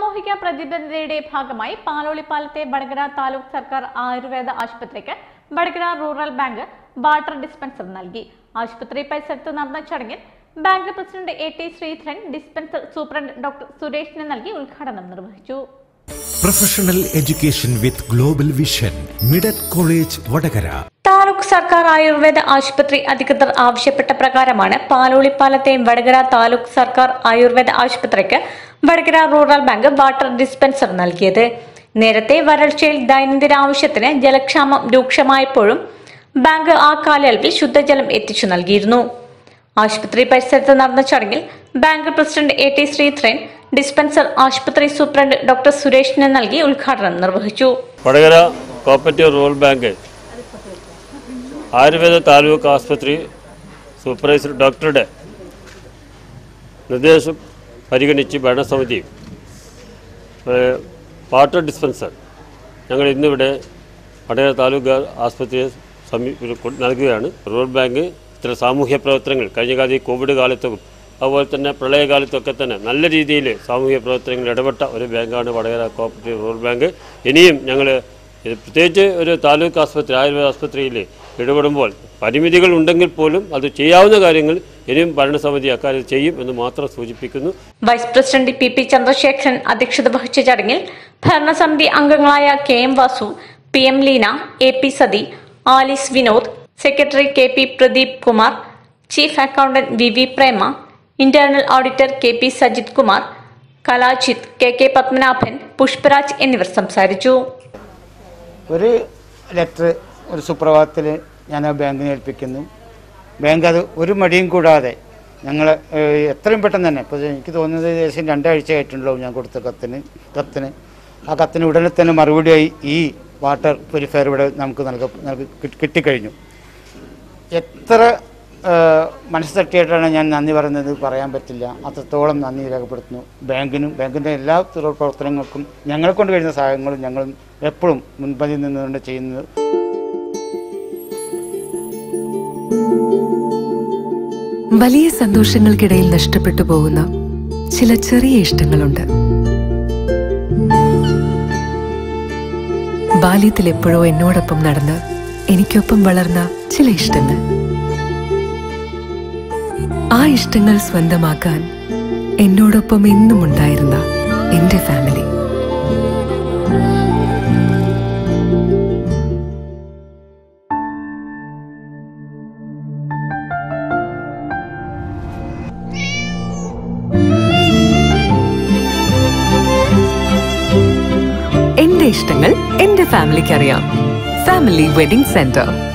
സാമൂഹിക പ്രതിബദ്ധതയുടെ ഭാഗമായി പാലോളിപ്പാലത്തെ വടകര താലൂക്ക് സർക്കാർ ആയുർവേദ ആശുപത്രിക്ക് Vadakara rural bank water dispenser നൽകി ആശുപത്രി പരിസരത്ത് നടന്ന ചടങ്ങിൽ bank president A T Sreedharan dispenser superintendent doctor സുരേഷിന് നൽകി ഉദ്ഘാടനം നിർവഹിച്ചു professional education with global vision മിഡറ്റ് കോളേജ് വടകര താലൂക്ക് സർക്കാർ ആയുർവേദ ആശുപത്രി അധികൃതർ ആവശ്യപ്പെട്ട പ്രകാരമാണ് പാലോളിപ്പാലത്തെ വടകര താലൂക്ക് സർക്കാർ ആയുർവേദ ആശുപത്രിക്ക് Vadakara rural bank water dispenser നൽകിയത് നേരത്തെ വരൾച്ചയിൽ ദൈനംദിന ആവശ്യത്തിന് ജലക്ഷാമം രൂക്ഷമായപ്പോഴും ബാങ്ക് ആ കാലയളവിൽ ശുദ്ധജലം എത്തിച്ചു നൽകിയിരുന്നു ആശുപത്രി പരിസരത്ത് നടന്ന ചടങ്ങിൽ bank president A T Sreedharan dispenser ആശുപത്രി സൂപ്രണ്ട് ഡോക്ടർ സുരേഷിന് നൽകി ഉദ്ഘാടനം നിർവഹിച്ചു Vadakara cooperative rural bank Ayurveda taluk ആസ്പത്രി സൂപ്പർവൈസർ ഡോക്ടറുടെ നിർദ്ദേശം പരിഗണിച്ച് ഭരണസമിതി ഏഹ്, വാട്ടർ ഡിസ്പെൻസർ ഞങ്ങൾ ഇന്നിവിടെ വടകര താലൂക്ക് ആസ്പത്രിയെ സമീ നൽകുകയാണ് റൂറൽ ബാങ്ക് ഇത്തരം സാമൂഹ്യ പ്രവർത്തനങ്ങൾ കഴിഞ്ഞ കാലത്ത് ഈ കോവിഡ് കാലത്തും അതുപോലെ തന്നെ പ്രളയകാലത്തൊക്കെ തന്നെ നല്ല രീതിയിൽ സാമൂഹ്യ പ്രവർത്തനങ്ങളിൽ ഇടപെട്ട ഒരു ബാങ്കാണ് വടകര കോപ്പറേറ്റീവ് റൂറൽ ബാങ്ക് ഇനിയും ഞങ്ങൾ ഇത് പ്രത്യേകിച്ച് ഒരു താലൂക്ക് ആസ്പത്രി ആയുർവേദ ആസ്പത്രിയിൽ ഇടപെടുമ്പോൾ പരിമിതികൾ ഉണ്ടെങ്കിൽ പോലും അത് ചെയ്യാവുന്ന കാര്യങ്ങൾ ഇനിയും ഭരണസമിതി അക്കാര്യത്തിൽ ചെയ്യും എന്ന് മാത്രം സൂചിപ്പിക്കുന്നു vice president P P Chandrasekharan അധ്യക്ഷത വഹിച്ച ചടങ്ങിൽ ഭരണസമിതി അംഗങ്ങളായ K M Vasu P M Leena A P Sathi Alice Vinod secretary K P Pradeep Kumar chief accountant V V Prema internal auditor K P Sajith Kumar Kalajith K K Padmanabhan Pushparaj എന്നിവർ സംസാരിച്ചു ഒരു ലെറ്റർ ഒരു സുപ്രഭാതത്തിൽ ഞാൻ ആ ബാങ്കിനെ ഏൽപ്പിക്കുന്നു ബാങ്ക് അത് ഒരു മടിയും കൂടാതെ ഞങ്ങൾ എത്രയും പെട്ടെന്ന് തന്നെ ഇപ്പോൾ എനിക്ക് തോന്നുന്നത് ഏകദേശം രണ്ടാഴ്ച ആയിട്ടുണ്ടാവും ഞാൻ കൊടുത്ത കത്തിന് കത്തിന് ആ കത്തിന് ഉടനെ തന്നെ മറുപടിയായി ഈ വാട്ടർ പ്യൂരിഫയർ ഇവിടെ നമുക്ക് നൽക നൽകി കിട്ടി- കിട്ടിക്കഴിഞ്ഞു എത്ര മനസ്സ് തട്ടിയിട്ടാണ് ഞാൻ നന്ദി പറയുന്നത് പറയാൻ പറ്റില്ല അത്രത്തോളം നന്ദി രേഖപ്പെടുത്തുന്നു ബാങ്കിനും ബാങ്കിൻ്റെ എല്ലാ തുടർ പ്രവർത്തനങ്ങൾക്കും ഞങ്ങളെ കൊണ്ട് കഴിയുന്ന സഹായങ്ങളും ഞങ്ങൾ എപ്പോഴും മുൻപന്തിയിൽ നിന്നുകൊണ്ട് ചെയ്യുന്നത് വലിയ സന്തോഷങ്ങൾക്കിടയിൽ നഷ്ടപ്പെട്ടു പോകുന്ന ചില ചെറിയ ഇഷ്ടങ്ങളുണ്ട് ബാല്യത്തിൽ എപ്പോഴോ എന്നോടൊപ്പം നടന്ന് എനിക്കൊപ്പം വളർന്ന ചില ഇഷ്ടങ്ങൾ ആ ഇഷ്ടങ്ങൾ സ്വന്തമാക്കാൻ എന്നോടൊപ്പം എന്നും ഉണ്ടായിരുന്ന എന്റെ ഫാമിലി എന്റെ ഇഷ്ടങ്ങൾ എന്റെ ഫാമിലിക്ക് അറിയാം ഫാമിലി വെഡിംഗ് സെന്റർ